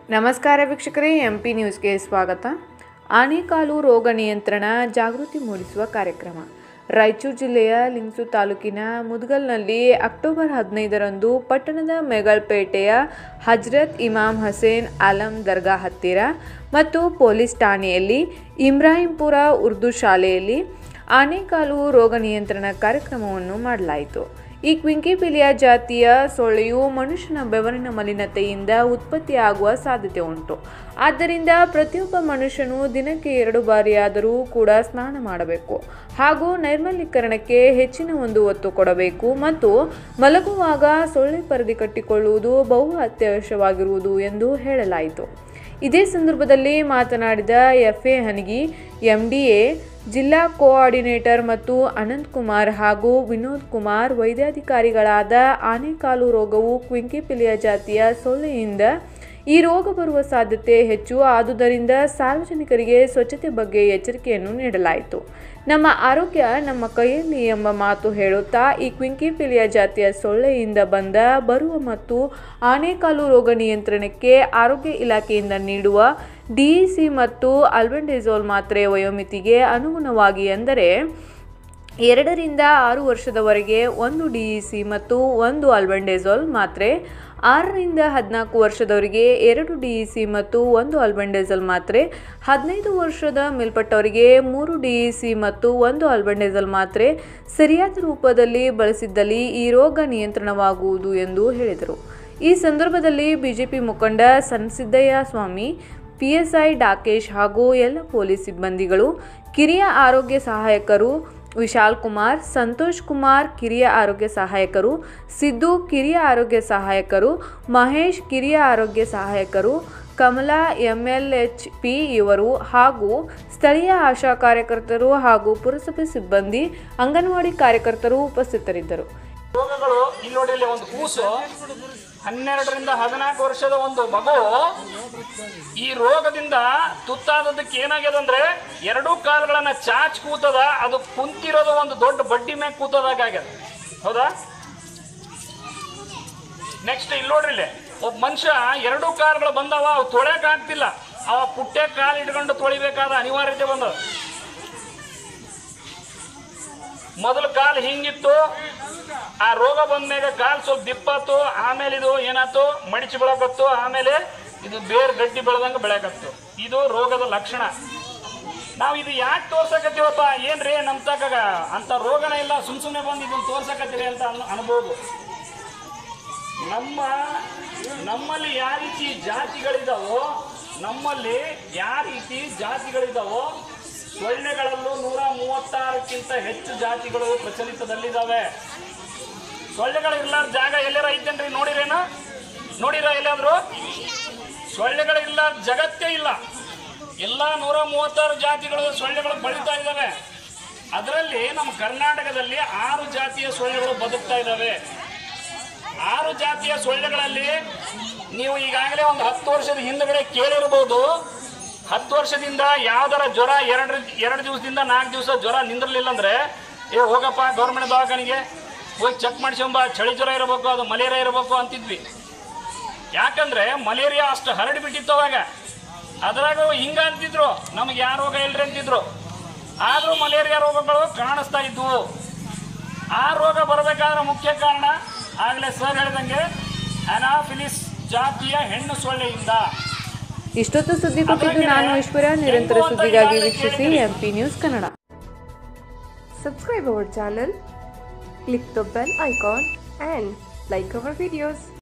ನಮಸ್ಕಾರ ವೀಕ್ಷಕರೇ M P ನ್ಯೂಸ್ಗೆ ಸ್ವಾಗತ ಆನೆಕಾಲು ರೋಗ ನಿಯಂತ್ರಣ ಜಾಗೃತಿ ಮೂಡಿಸುವ ಕಾರ್ಯಕ್ರಮ ರಾಯಚೂರು ಜಿಲ್ಲೆಯ ಲಿಂಗಸು ತಾಲೂಕಿನ ಮುದ್ಗಲ್ನಲ್ಲಿ ಅಕ್ಟೋಬರ್ ಹದಿನೈದರಂದು ಪಟ್ಟಣದ ಮೆಗಲ್ಪೇಟೆಯ ಹಜ್ರತ್ ಇಮಾಮ್ ಹಸೇನ್ ಆಲಂ ದರ್ಗಾ ಹತ್ತಿರ ಮತ್ತು ಪೊಲೀಸ್ ಠಾಣೆಯಲ್ಲಿ ಇಮ್ರಾಹಿಂಪುರ ಉರ್ದು ಶಾಲೆಯಲ್ಲಿ ಆನೆಕಾಲು ರೋಗ ನಿಯಂತ್ರಣ ಕಾರ್ಯಕ್ರಮವನ್ನು ಮಾಡಲಾಯಿತು ಈ ಕ್ವಿಂಕಿಪಿಲಿಯಾ ಜಾತಿಯ ಸೊಳ್ಳೆಯು ಮನುಷ್ಯನ ಬೆವರಿನ ಮಲಿನತೆಯಿಂದ ಉತ್ಪತ್ತಿಯಾಗುವ ಸಾಧ್ಯತೆ ಉಂಟು ಆದ್ದರಿಂದ ಪ್ರತಿಯೊಬ್ಬ ಮನುಷ್ಯನು ದಿನಕ್ಕೆ ಎರಡು ಬಾರಿಯಾದರೂ ಕೂಡ ಸ್ನಾನ ಮಾಡಬೇಕು ಹಾಗೂ ನೈರ್ಮಲೀಕರಣಕ್ಕೆ ಹೆಚ್ಚಿನ ಒಂದು ಒತ್ತು ಕೊಡಬೇಕು ಮತ್ತು ಮಲಗುವಾಗ ಸೊಳ್ಳೆ ಪರದೆ ಕಟ್ಟಿಕೊಳ್ಳುವುದು ಬಹು ಅತ್ಯವಶ್ಯವಾಗಿರುವುದು ಎಂದು ಹೇಳಲಾಯಿತು ಇದೇ ಸಂದರ್ಭದಲ್ಲಿ ಮಾತನಾಡಿದ ಎಫ್ ಎ ಹನಗಿ ಎಂಡಿಎ ಜಿಲ್ಲಾ ಕೋಆರ್ಡಿನೇಟರ್ ಮತ್ತು ಅನಂತ್ ಕುಮಾರ್ ಹಾಗೂ ವಿನೋದ್ ಕುಮಾರ್ ವೈದ್ಯಾಧಿಕಾರಿಗಳಾದ ಆನೆಕಾಲು ರೋಗವು ಕ್ವಿಂಕಿಪಿಲಿಯ ಜಾತಿಯ ಸೊಳ್ಳೆಯಿಂದ ಈ ರೋಗ ಬರುವ ಸಾಧ್ಯತೆ ಹೆಚ್ಚು ಆದುದರಿಂದ ಸಾರ್ವಜನಿಕರಿಗೆ ಸ್ವಚ್ಛತೆ ಬಗ್ಗೆ ಎಚ್ಚರಿಕೆಯನ್ನು ನೀಡಲಾಯಿತು ನಮ್ಮ ಆರೋಗ್ಯ ನಮ್ಮ ಕೈಯಲ್ಲಿ ಎಂಬ ಮಾತು ಹೇಳುತ್ತಾ ಈ ಕ್ವಿಂಕಿಪಿಲಿಯ ಜಾತಿಯ ಸೊಳ್ಳೆಯಿಂದ ಬಂದ ಬರುವ ಮತ್ತು ಆನೆಕಾಲು ರೋಗ ನಿಯಂತ್ರಣಕ್ಕೆ ಆರೋಗ್ಯ ಇಲಾಖೆಯಿಂದ ನೀಡುವ ಡಿಇಸಿ ಮತ್ತು ಅಲ್ಬೆಂಡೇಜೋಲ್ ಮಾತ್ರೆ ವಯೋಮಿತಿಗೆ ಅನುಗುಣವಾಗಿ ಎಂದರೆ ಎರಡರಿಂದ ಆರು ವರ್ಷದವರೆಗೆ ಒಂದು ಡಿಇಸಿ ಮತ್ತು ಒಂದು ಅಲ್ಬೆಂಡೇಜೋಲ್ ಮಾತ್ರೆ ಆರರಿಂದ ಹದಿನಾಲ್ಕು ವರ್ಷದವರಿಗೆ ಎರಡು ಡಿಇಸಿ ಮತ್ತು ಒಂದು ಅಲ್ಬೆಂಡೇಜಲ್ ಮಾತ್ರೆ ಹದಿನೈದು ವರ್ಷದ ಮೇಲ್ಪಟ್ಟವರಿಗೆ ಮೂರು ಡಿಇಸಿ ಮತ್ತು ಒಂದು ಅಲ್ಬೆಂಡೇಜಲ್ ಮಾತ್ರೆ ಸರಿಯಾದ ರೂಪದಲ್ಲಿ ಬಳಸಿದ್ದಲ್ಲಿ ಈ ರೋಗ ನಿಯಂತ್ರಣವಾಗುವುದು ಎಂದು ಹೇಳಿದರು ಈ ಸಂದರ್ಭದಲ್ಲಿ ಬಿಜೆಪಿ ಮುಖಂಡ ಸನ್ಸಿದ್ದಯ್ಯ ಸ್ವಾಮಿ ಪಿಎಸ್ಐ ಡಾಕೇಶ್ ಹಾಗೂ ಎಲ್ಲ ಪೊಲೀಸ್ ಸಿಬ್ಬಂದಿಗಳು ಕಿರಿಯ ಆರೋಗ್ಯ ಸಹಾಯಕರು ವಿಶಾಲ್ ಕುಮಾರ್ ಸಂತೋಷ್ ಕುಮಾರ್ ಕಿರಿಯ ಆರೋಗ್ಯ ಸಹಾಯಕರು ಸಿದ್ದು ಕಿರಿಯ ಆರೋಗ್ಯ ಸಹಾಯಕರು ಮಹೇಶ್ ಕಿರಿಯ ಆರೋಗ್ಯ ಸಹಾಯಕರು ಕಮಲಾ ಎಂಎಲ್ಎಚ್ ಪಿ ಇವರು ಹಾಗೂ ಸ್ಥಳೀಯ ಆಶಾ ಕಾರ್ಯಕರ್ತರು ಹಾಗೂ ಪುರಸಭೆ ಸಿಬ್ಬಂದಿ ಅಂಗನವಾಡಿ ಕಾರ್ಯಕರ್ತರು ಉಪಸ್ಥಿತರಿದ್ದರು ರೋಗಗಳು ಇಲ್ಲಿ ನೋಡಿ ಇಲ್ಲಿ ಒಂದು ಕೂಸು ಹನ್ನೆರಡರಿಂದ ಹದಿನಾಲ್ಕು ವರ್ಷದ ಒಂದು ಮಗು ಈ ರೋಗದಿಂದ ತುತ್ತಾದದಕ್ಕೆ ಏನಾಗ್ಯದ ಅಂದ್ರೆ ಎರಡೂ ಕಾಲುಗಳನ್ನ ಚಾಚ್ ಕೂತದ ಅದು ಕುಂತಿರೋದು ಒಂದು ದೊಡ್ಡ ಬಡ್ಡಿ ಮ್ಯಾಗ ಕೂತದಾಗ ಆಗ್ಯದ ಹೌದಾ ನೆಕ್ಸ್ಟ್ ಇಲ್ಲಿ ನೋಡ್ರಿ ಇಲ್ಲಿ ಒಬ್ಬ ಮನುಷ್ಯ ಎರಡೂ ಕಾಲುಗಳು ಬಂದವ ಅವು ತೊಳ್ಯಾಕ ಆಗ್ತಿಲ್ಲ ಅವ ಪುಟ್ಟೆ ಕಾಲು ಇಟ್ಕೊಂಡು ತೊಳಿಬೇಕಾದ ಅನಿವಾರ್ಯತೆ ಬಂದದ ಮೊದಲು ಕಾಲು ಹಿಂಗಿತ್ತು ಆ ರೋಗ ಬಂದ್ಮೇಲೆ ಕಾಲು ಸ್ವಲ್ಪ ದಿಪ್ಪಾತು ಆಮೇಲೆ ಇದು ಏನಾಯ್ತು ಮಡಿಚಿ ಬೆಳಕತ್ತು ಆಮೇಲೆ ಇದು ಬೇರ್ ಗಡ್ಡಿ ಬೆಳೆದಂಗೆ ಬೆಳಕತ್ತು ಇದು ರೋಗದ ಲಕ್ಷಣ ನಾವು ಇದು ಯಾಕೆ ತೋರ್ಸಕತ್ತೀವಪ್ಪ ಏನ್ರಿ ನಮ್ ತಕಾಗ ಅಂತ ರೋಗನ ಇಲ್ಲ ಸುಮ್ ಸುಮ್ಮನೆ ಬಂದು ಇದನ್ನ ತೋರ್ಸಕತ್ತೀರಿ ಅಂತ ಅನ್ ಅನ್ಬೋದು ನಮ್ಮ ನಮ್ಮಲ್ಲಿ ಯಾವ ರೀತಿ ಜಾತಿಗಳಿದಾವೋ ನಮ್ಮಲ್ಲಿ ಯಾವ ರೀತಿ ಜಾತಿಗಳಿದಾವೋ ಸೊಳ್ಳೆಗಳಲ್ಲೂ ನೂರ ಮೂವತ್ತಾರಕ್ಕಿಂತ ಹೆಚ್ಚು ಜಾತಿಗಳು ಪ್ರಚಲಿತದಲ್ಲಿದ್ದಾವೆ ಸೊಳ್ಳೆಗಳು ಇರ್ಲಾರ ಜಾಗ ಎಲ್ಲಾರ ಐತೇನ್ರಿ ನೋಡಿರೇನ ನೋಡಿರ ಎಲ್ಲಾದ್ರು ಸೊಳ್ಳೆಗಳು ಇಲ್ಲ ಜಗತ್ತೇ ಇಲ್ಲ ಎಲ್ಲ ನೂರ ಮೂವತ್ತಾರು ಜಾತಿಗಳು ಸೊಳ್ಳೆಗಳು ಬೆಳೀತಾ ಇದ್ದಾವೆ ಅದರಲ್ಲಿ ನಮ್ಮ ಕರ್ನಾಟಕದಲ್ಲಿ ಆರು ಜಾತಿಯ ಸೊಳ್ಳೆಗಳು ಬದುಕ್ತಾ ಇದ್ದಾವೆ ಆರು ಜಾತಿಯ ಸೊಳ್ಳೆಗಳಲ್ಲಿ ನೀವು ಈಗಾಗಲೇ ಒಂದು ಹತ್ತು ವರ್ಷದ ಹಿಂದಗಡೆ ಕೇಳಿರ್ಬೋದು ಹತ್ತು ವರ್ಷದಿಂದ ಯಾವ್ದಾರ ಜ್ವರ ಎರಡು ಎರಡು ದಿವಸದಿಂದ ನಾಲ್ಕು ದಿವಸ ಜ್ವರ ನಿಂದಿರ್ಲಿಲ್ಲ ಅಂದ್ರೆ ಏ ಹೋಗಪ್ಪ ಗೌರ್ಮೆಂಟ್ ದವಾಖಾನಿಗೆ ಹೋಗಿ ಚೆಕ್ ಮಾಡಿಸ್ಕೊಂಬ ಚಳಿ ಜ್ವರ ಇರಬೇಕು ಅದು ಮಲೇರಿಯಾ ಇರಬೇಕು ಅಂತಿದ್ವಿ ಯಾಕಂದ್ರೆ ಮಲೇರಿಯಾ ಅಷ್ಟು ಹರಡಿಬಿಟ್ಟಿತ್ತು ಅವಾಗ ಅದ್ರಾಗ ಹಿಂಗ ಅಂತಿದ್ರು ನಮಗೆ ಯಾವ ರೋಗ ಇಲ್ರಿ ಅಂತಿದ್ರು ಆದ್ರೂ ಮಲೇರಿಯಾ ರೋಗಗಳು ಕಾಣಿಸ್ತಾ ಇದ್ವು ಆ ರೋಗ ಬರಬೇಕಾದ್ರೆ ಮುಖ್ಯ ಕಾರಣ ಆಗ್ಲೇ ಸರ್ ಹೇಳ್ದಂಗೆ ಅನಾಫಿಲಿಸ್ ಜಾತಿಯ ಹೆಣ್ಣು ಸೊಳ್ಳೆಯಿಂದ ಇಷ್ಟೊತ್ತು ಸುದ್ದಿ ಕೊಟ್ಟಿದ್ದು ನಾನು ಐಶ್ವರ್ಯ ನಿರಂತರ ಸುದ್ದಿಗಾಗಿ ವೀಕ್ಷಿಸಿ MP news Kannada Subscribe our channel, click the bell icon and like our videos.